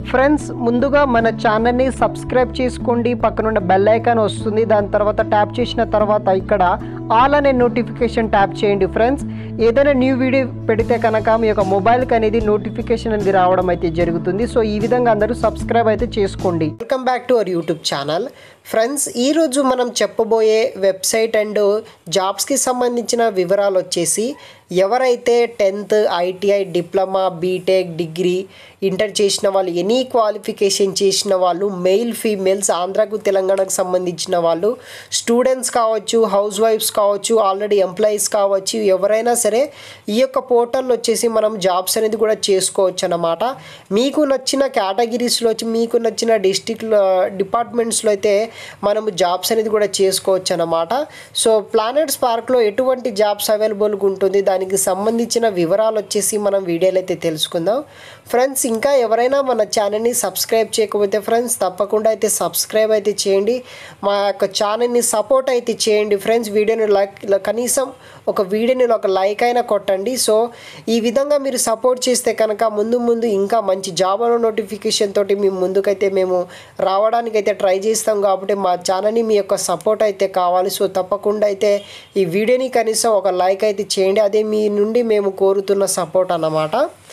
friends ముందుగా మన ఛానల్ని సబ్స్క్రైబ్ చేసుకోండి పక్కనున్న బెల్ ఐకాన్ వస్తుంది దాని తర్వాత ట్యాప్ చేసిన తర్వాత ఇక్కడ ఆల్ అనే నోటిఫికేషన్ ట్యాప్ చేయండి ఫ్రెండ్స్ ఏదైనా న్యూ వీడియో పెడితే కనుక మీ యొక్క మొబైల్కి అనేది నోటిఫికేషన్ అనేది రావడం అయితే జరుగుతుంది సో ఈ విధంగా అందరూ సబ్స్క్రైబ్ అయితే చేసుకోండి welcome back to our YouTube channel friends ఈరోజు మనం చెప్పబోయే వెబ్సైట్ అండ్ జాబ్స్కి సంబంధించిన వివరాలు వచ్చేసి ఎవరైతే tenth ITI diploma BTech degree inter చేసిన వాళ్ళు ఎనీ క్వాలిఫికేషన్ చేసిన వాళ్ళు మెయిల్ ఫీమేల్స్ ఆంధ్రాకు తెలంగాణకు సంబంధించిన వాళ్ళు స్టూడెంట్స్ కావచ్చు హౌస్ వైఫ్స్ కావచ్చు ఆల్రెడీ ఎంప్లాయీస్ కావచ్చు ఎవరైనా సరే ఈ యొక్క పోర్టల్ వచ్చేసి మనం జాబ్స్ అనేది కూడా చేసుకోవచ్చు అన్నమాట మీకు నచ్చిన కేటగిరీస్లో వచ్చి మీకు నచ్చిన డిస్టిక్ డిపార్ట్మెంట్స్లో అయితే మనము జాబ్స్ అనేది కూడా చేసుకోవచ్చు అన్నమాట సో ప్లానెట్ స్పార్క్లో ఎటువంటి జాబ్స్ అవైలబుల్గా ఉంటుంది దానికి సంబంధించిన వివరాలు వచ్చేసి మనం వీడియోలో అయితే తెలుసుకుందాం ఫ్రెండ్స్ ఇంకా ఎవరైనా మన ఛానల్ని సబ్స్క్రైబ్ చేయకపోతే ఫ్రెండ్స్ తప్పకుండా అయితే సబ్స్క్రైబ్ అయితే చేయండి మా యొక్క ఛానల్ని సపోర్ట్ అయితే చేయండి ఫ్రెండ్స్ వీడియోని లైక్ కనీసం ఒక వీడియోని ఒక లైక్ అయినా కొట్టండి సో ఈ విధంగా మీరు సపోర్ట్ చేస్తే కనుక ముందు ముందు ఇంకా మంచి జాబ్ నోటిఫికేషన్ తోటి మేము ముందుకైతే మేము రావడానికి అయితే ట్రై చేస్తాం కాబట్టి మా ఛానల్ని మీ యొక్క సపోర్ట్ అయితే కావాలి సో తప్పకుండా అయితే ఈ వీడియోని కనీసం ఒక లైక్ అయితే చేయండి అదే మీ నుండి మేము కోరుతున్న సపోర్ట్ అన్నమాట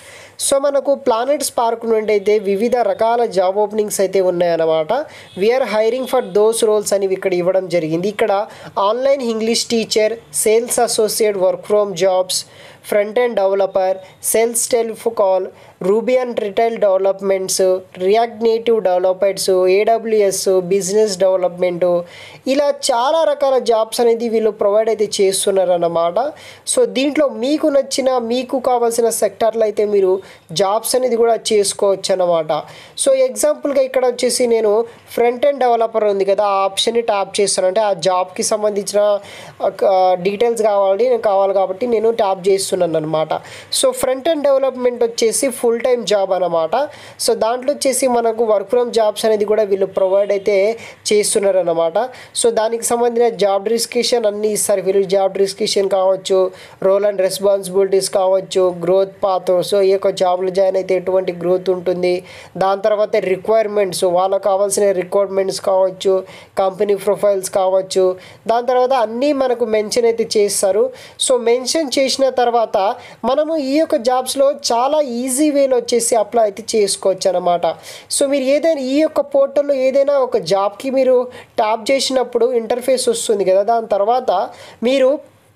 సో మనకు ప్లానెట్ స్పార్క్ నుండి అయితే వివిధ రకాల జాబ్ ఓపెనింగ్స్ అయితే ఉన్నాయన్నమాట we're hiring for those roles అని ఇక్కడ ఇవ్వడం జరిగింది ఇక్కడ online English teacher sales associate work from jobs front end developer sales టెలిఫ్ call Ruby and retail developments React Native developers AWS business development ఇలా చాలా రకాల జాబ్స్ అనేది వీళ్ళు ప్రొవైడ్ అయితే చేస్తున్నారు అన్నమాట సో దీంట్లో మీకు నచ్చిన మీకు కావాల్సిన సెక్టార్లో అయితే మీరు జాబ్స్ అనేది కూడా చేసుకోవచ్చు అన్నమాట సో ఎగ్జాంపుల్గా ఇక్కడ వచ్చేసి నేను ఫ్రంట్ ఎండ్ డెవలపర్ ఉంది కదా ఆ ఆప్షన్ని ట్యాప్ చేస్తాను అంటే ఆ జాబ్కి సంబంధించిన డీటెయిల్స్ కావాలి నేను కావాలి కాబట్టి నేను ట్యాప్ చేస్తున్నాను అనమాట సో ఫ్రంట్ ఎండ్ డెవలప్మెంట్ వచ్చేసి ఫుల్ టైం జాబ్ అనమాట సో దాంట్లో వచ్చేసి మనకు వర్క్ ఫ్రమ్ జాబ్స్ అనేది కూడా వీళ్ళు ప్రొవైడ్ అయితే చేస్తున్నారు అనమాట సో దానికి సంబంధించిన జాబ్ డిస్క్రిప్షన్ అన్నీ ఇస్తారు వీళ్ళు జాబ్ డిస్క్రిప్షన్ కావచ్చు రోల్ అండ్ రెస్పాన్సిబిలిటీస్ కావచ్చు గ్రోత్ పాత్ సో ఈ యొక్క జాబ్లో జాయిన్ అయితే ఎటువంటి గ్రోత్ ఉంటుంది దాని తర్వాత రిక్వైర్మెంట్స్ వాళ్ళకు కావాల్సిన రిక్వైర్మెంట్స్ కావచ్చు కంపెనీ ప్రొఫైల్స్ కావచ్చు దాని తర్వాత అన్నీ మనకు మెన్షన్ అయితే చేస్తారు సో మెన్షన్ చేసిన తర్వాత మనము ఈ యొక్క జాబ్స్లో చాలా ఈజీ వేలో వచ్చేసి అప్లై అయితే చేసుకోవచ్చు అనమాట సో మీరు ఏదైనా ఈ యొక్క పోర్టల్లో ఏదైనా ఒక జాబ్కి మీరు ట్యాప్ చేసినప్పుడు ఇంటర్ఫేస్ వస్తుంది కదా దాని తర్వాత మీరు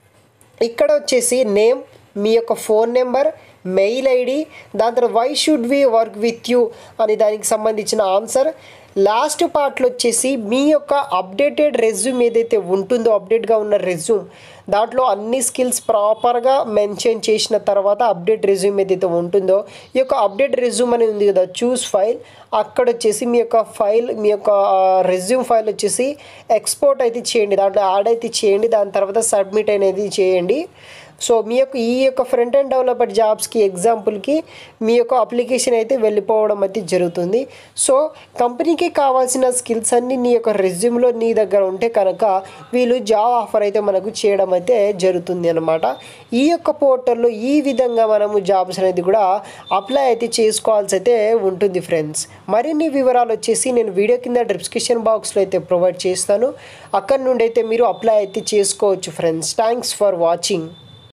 ఇక్కడ వచ్చేసి నేమ్ మీ యొక్క ఫోన్ నెంబర్ మెయిల్ ఐడి దాని తర్వాత why should we work with you అని దానికి సంబంధించిన ఆన్సర్ లాస్ట్ పార్ట్లో వచ్చేసి మీ యొక్క అప్డేటెడ్ రెజ్యూమ్ ఏదైతే ఉంటుందో అప్డేట్గా ఉన్న రెజ్యూమ్ దాంట్లో అన్ని స్కిల్స్ ప్రాపర్గా మెన్షన్ చేసిన తర్వాత అప్డేట్ రెజ్యూమ్ ఏదైతే ఉంటుందో ఈ యొక్క అప్డేట్ రెజ్యూమ్ అని ఉంది కదా చూస్ ఫైల్ అక్కడ వచ్చేసి మీ యొక్క ఫైల్ మీ యొక్క రెజ్యూమ్ ఫైల్ వచ్చేసి ఎక్స్పోర్ట్ అయితే చేయండి దాంట్లో యాడ్ అయితే చేయండి దాని తర్వాత సబ్మిట్ అనేది చేయండి సో మీ యొక్క ఈ యొక్క ఫ్రంట్ ఎండ్ డెవలపర్ జాబ్స్కి ఎగ్జాంపుల్కి మీ యొక్క అప్లికేషన్ అయితే వెళ్ళిపోవడం అయితే జరుగుతుంది సో కంపెనీకి కావాల్సిన స్కిల్స్ అన్నీ నీ యొక్క రెజ్యూమ్లో నీ దగ్గర ఉంటే కనుక వీళ్ళు జాబ్ ఆఫర్ అయితే మనకు చేయడం అయితే జరుగుతుంది అనమాట ఈ యొక్క పోర్టల్లో ఈ విధంగా మనము జాబ్స్ అనేది కూడా అప్లై అయితే చేసుకోవాల్సి అయితే ఉంటుంది ఫ్రెండ్స్ మరిన్ని వివరాలు వచ్చేసి నేను వీడియో కింద డిస్క్రిప్షన్ బాక్స్లో అయితే ప్రొవైడ్ చేస్తాను అక్కడ నుండి అయితే మీరు అప్లై అయితే చేసుకోవచ్చు ఫ్రెండ్స్ థ్యాంక్స్ ఫర్ వాచింగ్